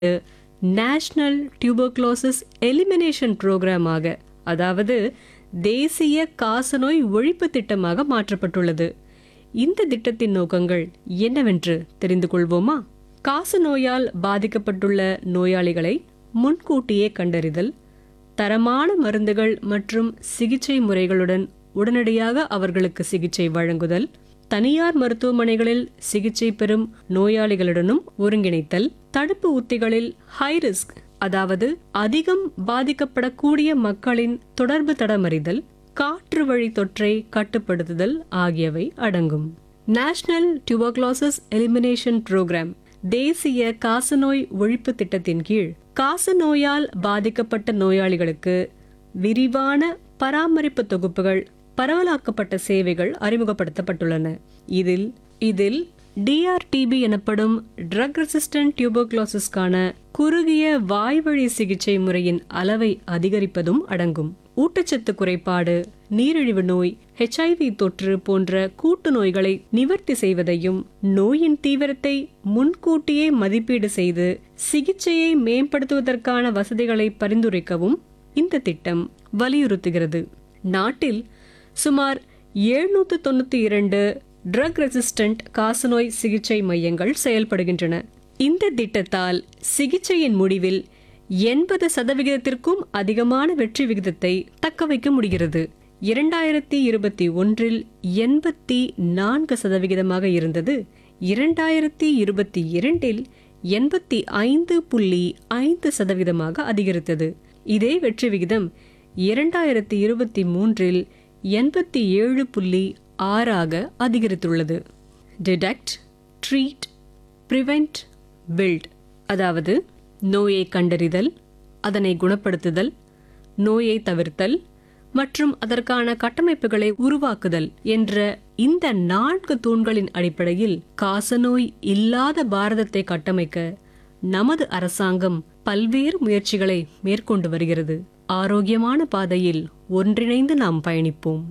national tuberculosis elimination புரோகிராமாக அதாவது தேசிய காசநோய் ஒழிப்பு திட்டமாக மாற்றப்பட்டுள்ளது இந்த திட்டத்தின் நோக்கங்கள் என்னவென்று தெரிந்து கொள்வோமா காசநோயால் பாதிக்கப்பட்டுள்ள நோயாளிகளை முன்கூட்டியே கண்டறிதல் தரமான மருந்துகள் மற்றும் சிகிச்சை முறைகளுடன் உடனடியாக அவர்களுக்கு சிகிச்சை வழங்குதல் தனியார் மருத்துவமனைகளில் சிகிச்சை பெறும் நோயாளிகளுடனும் ஒருங்கிணைத்தல் தடுப்பு உத்திகளில் ஹை ரிஸ்க் அதாவது அதிகம் பாதிக்கப்படக்கூடிய மக்களின் தொடர்பு தடமறிதல் காற்று வழி தொற்றை கட்டுப்படுத்துதல் ஆகியவை அடங்கும் நேஷனல் டியூபர்குலோசிஸ் எலிமினேஷன் புரோகிராம் தேசிய காசநோய் ஒழிப்பு திட்டத்தின் கீழ் காசநோயால் பாதிக்கப்பட்ட நோயாளிகளுக்கு விரிவான பராமரிப்பு தொகுப்புகள் பரவலாக்கப்பட்ட சேவைகள் அறிமுகப்படுத்தப்பட்டுள்ளன இதில் இதில் டிஆர்டிபி எனப்படும் ட்ரக் ரெசிஸ்டன்ட் டியூபர்குலோசிஸ்க்கான குறுகிய வாய்வழி சிகிச்சை முறையின் அளவை அதிகரிப்பதும் அடங்கும் ஊட்டச்சத்து குறைபாடு நீரிழிவு நோய் ஹெச்ஐவி தொற்று போன்ற கூட்டு நோய்களை நிவர்த்தி செய்வதையும் நோயின் தீவிரத்தை முன்கூட்டியே மதிப்பீடு செய்து சிகிச்சையை மேம்படுத்துவதற்கான வசதிகளை பரிந்துரைக்கவும் இந்த திட்டம் வலியுறுத்துகிறது நாட்டில் சுமார் எழுநூத்து தொண்ணூத்தி இரண்டு ட்ரக் ரெசிஸ்டன்ட் காசநோய் சிகிச்சை மையங்கள் செயல்படுகின்றன இந்த திட்டத்தால் சிகிச்சையின் முடிவில் எண்பது சதவிகிதத்திற்கும் அதிகமான வெற்றி விகிதத்தை தக்க வைக்க முடிகிறது இரண்டாயிரத்தி இருபத்தி ஒன்றில் எண்பத்தி நான்கு சதவிகிதமாக இருந்தது இரண்டாயிரத்தி இருபத்தி இரண்டில் எண்பத்தி ஐந்து புள்ளி ஐந்து சதவிகிதமாக அதிகரித்தது இதே வெற்றி விகிதம் இரண்டாயிரத்தி இருபத்தி மூன்றில் எண்பத்தி ஏழு புள்ளி ஆறாக அதிகரித்துள்ளது டிடெக்ட் ட்ரீட் ப்ரிவெண்ட் பில்ட் அதாவது நோயை கண்டறிதல் அதனை குணப்படுத்துதல் நோயை தவிர்த்தல் மற்றும் அதற்கான கட்டமைப்புகளை உருவாக்குதல் என்ற இந்த நான்கு தூண்களின் அடிப்படையில் காசநோய் இல்லாத பாரதத்தை கட்டமைக்க நமது அரசாங்கம் பல்வேறு முயற்சிகளை மேற்கொண்டு வருகிறது ஆரோக்கியமான பாதையில் ஒன்றிணைந்து நாம் பயணிப்போம்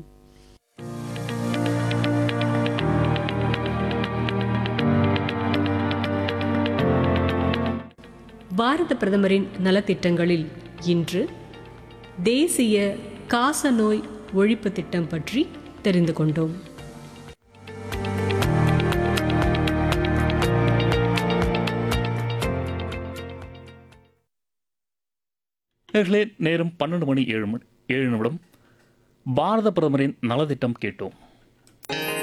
பாரத பிரதமரின் நலத்திட்டங்களில் இன்று தேசிய காசநோய் ஒழிப்பு திட்டம் பற்றி தெரிந்து கொண்டோம் நேர்களே நேரம் பன்னெண்டு மணி ஏழு மணி ஏழு நிமிடம் பாரத பிரதமரின் நலத்திட்டம் கேட்டோம்